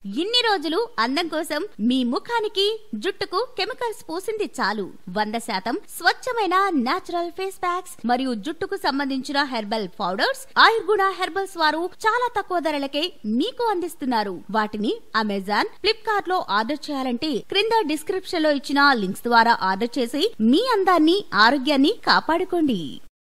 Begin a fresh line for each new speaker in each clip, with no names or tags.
ఇన్ని రోజులు అందం కోసం మీ ముఖానికి జుట్టుకు కెమికల్స్ పూసింది చాలు వంద శాతం స్వచ్ఛమైన నాచురల్ ఫేస్ ప్యాక్స్ మరియు జుట్టుకు సంబంధించిన హెర్బల్ పౌడర్స్ ఆయుర్గుణ హెర్బల్స్ వారు చాలా తక్కువ ధరలకే మీకు అందిస్తున్నారు వాటిని అమెజాన్ ఫ్లిప్కార్ట్ లో ఆర్డర్ చేయాలంటే క్రింద డిస్క్రిప్షన్ లో ఇచ్చిన లింక్స్ ద్వారా ఆర్డర్ చేసి మీ అందాన్ని ఆరోగ్యాన్ని కాపాడుకోండి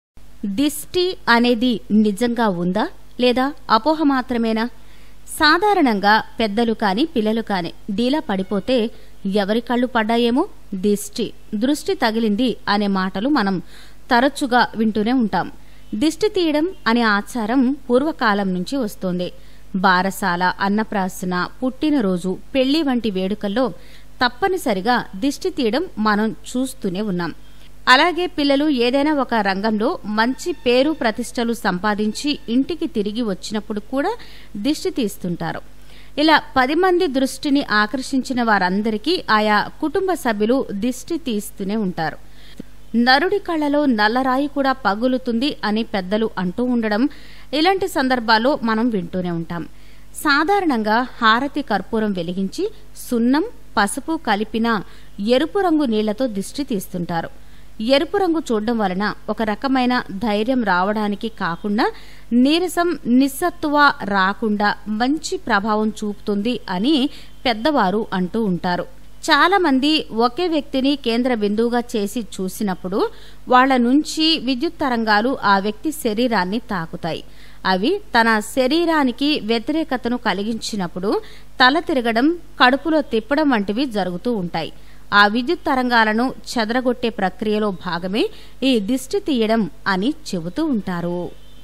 దిష్టి అనేది నిజంగా ఉందా లేదా అపోహ మాత్రమేనా సాధారణంగా పెద్దలు కాని పిల్లలు కాని డీలా పడిపోతే ఎవరి కళ్ళు పడ్డాయేమో దిష్టి దృష్టి తగిలింది అనే మాటలు మనం తరచుగా వింటూనే ఉంటాం దిష్టి తీయడం అనే ఆచారం పూర్వకాలం నుంచి వస్తోంది బారసాల అన్నప్రాసన పుట్టినరోజు పెళ్లి వంటి వేడుకల్లో తప్పనిసరిగా దిష్టి తీయడం మనం చూస్తూనే ఉన్నాం అలాగే పిల్లలు ఏదైనా ఒక రంగంలో మంచి పేరు ప్రతిష్టలు సంపాదించి ఇంటికి తిరిగి వచ్చినప్పుడు కూడా దిష్టి తీస్తుంటారు ఇలా పది మంది దృష్టిని ఆకర్షించిన వారందరికీ ఆయా కుటుంబ సభ్యులు దిష్టి తీస్తూనే ఉంటారు నరుడి కళ్ళలో నల్లరాయి కూడా పగులుతుంది అని పెద్దలు అంటూ ఉండడం ఇలాంటి సందర్భాల్లో మనం వింటూనే ఉంటాం సాధారణంగా హారతి కర్పూరం వెలిగించి సున్నం పసుపు కలిపిన ఎరుపు రంగు నీళ్లతో దిష్టి తీస్తుంటారు ఎరుపు రంగు చూడడం వలన ఒక రకమైన ధైర్యం రావడానికి కాకుండా నీరసం నిస్సత్తువ రాకుండా మంచి ప్రభావం చూపుతుంది అని పెద్దవారు అంటూ ఉంటారు చాలా మంది ఒకే వ్యక్తిని కేంద్ర బిందువుగా చేసి చూసినప్పుడు వాళ్ల నుంచి విద్యుత్ తరంగాలు ఆ వ్యక్తి శరీరాన్ని తాకుతాయి అవి తన శరీరానికి వ్యతిరేకతను కలిగించినప్పుడు తల తిరగడం కడుపులో తిప్పడం వంటివి జరుగుతూ ఉంటాయి ఆ విద్యుత్ తరంగాలను చెదరగొట్టే ప్రక్రియలో భాగమే ఈ దిష్టి తీయడం అని చెబుతూ ఉంటారు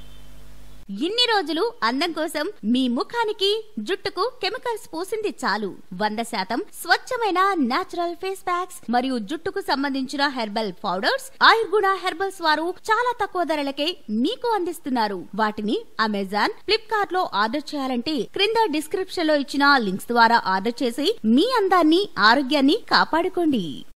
ఇన్ని రోజులు అందం కోసం మీ ముఖానికి జుట్టుకు కెమికల్స్ పూసింది చాలు వంద శాతం స్వచ్ఛమైన నాచురల్ ఫేస్ ప్యాక్స్ మరియు జుట్టుకు సంబంధించిన హెర్బల్ పౌడర్స్ ఆయుర్గుణ హెర్బల్స్ వారు చాలా తక్కువ ధరలకే మీకు అందిస్తున్నారు వాటిని అమెజాన్ ఫ్లిప్కార్ట్ లో ఆర్డర్ చేయాలంటే క్రింద డిస్క్రిప్షన్ లో ఇచ్చిన లింక్స్ ద్వారా ఆర్డర్ చేసి మీ అందాన్ని ఆరోగ్యాన్ని కాపాడుకోండి